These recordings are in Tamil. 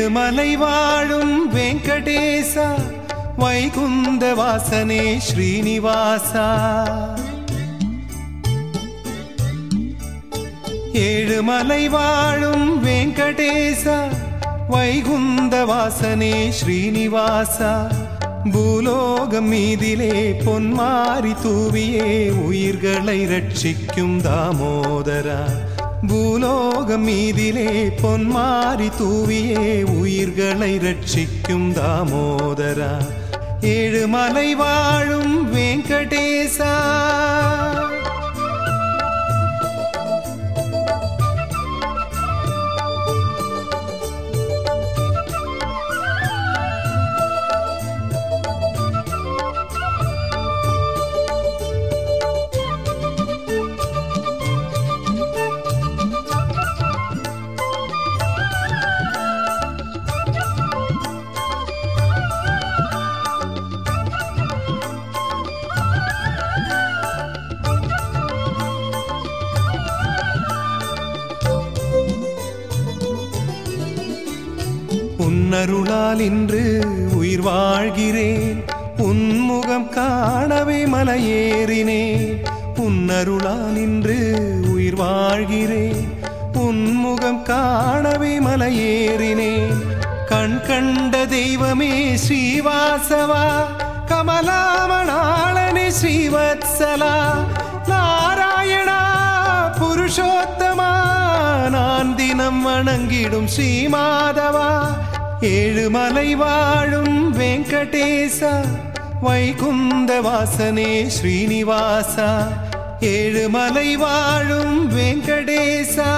ஏழுமலை வாழும் வெங்கடேசா வைகுந்த வாசனே ஸ்ரீனிவாசா ஏழுமலை வாழும் வெங்கடேசா வைகுந்த வாசனே ஸ்ரீனிவாசா பூலோகம் மீதிலே பொன்மாரி தூவியே உயிர்களை ரட்சிக்கும் தாமோதரா பூலோகம் மீதிலே பொன்மாரி தூவியே உயிர்களை ரட்சிக்கும் தாமோதரா ஏழுமலை வாழும் வெங்கடேசா உன்னருளால் இன்று உயிர் வாழ்கிறேன் உன்முகம் காணவே மலையேறினேன் உன்னருளால் இன்று உயிர் வாழ்கிறேன் உன்முகம் காணவே மலையேறினேன் கண் கண்ட தெய்வமே ஸ்ரீவாசவா கமலாமணாளனே ஸ்ரீவத்சலா நாராயணா புருஷோத்தமா நான் தினம் வணங்கிடும் ஸ்ரீமாதவா ஏழுமலை வாழும் வெங்கடேசா வைகுந்த வாசனே ஸ்ரீனிவாசா ஏழுமலை வாழும் வெங்கடேசா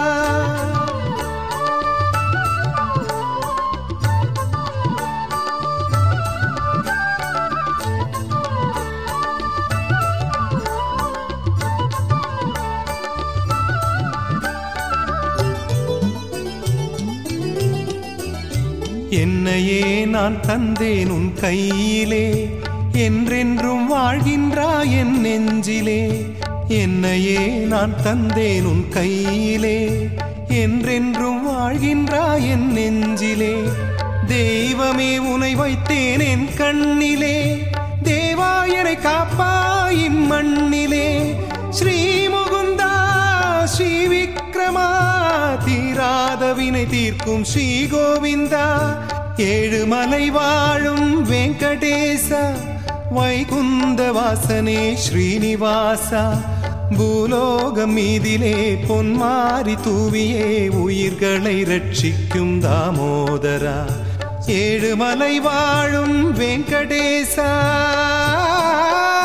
என்னையே நான் தந்தேன் உன் கையிலே என்றென்றும் வாழ்கின்றாய் என் நெஞ்சிலே என்னையே நான் தந்தேன் உன் கையிலே என்றென்றும் வாழ்கின்றாய் என் நெஞ்சிலே தெய்வமே உனை வைத்தேன் என் கண்ணிலே தேவாயனை காப்பாய் இம்மண்ணிலே ஸ்ரீ முகுந்தா ஸ்ரீ விக்ரமா தீராத வினை தீர்க்கும் ஸ்ரீ கோவிந்தா ஏழுமலை வாழும் வெங்கடேசா வைகுந்த வாசனே ஸ்ரீனிவாசா பூலோகம் மீதிலே பொன்மாரி தூவியே உயிர்களை ரட்சிக்கும் தாமோதரா ஏழுமலை வாழும் வெங்கடேசா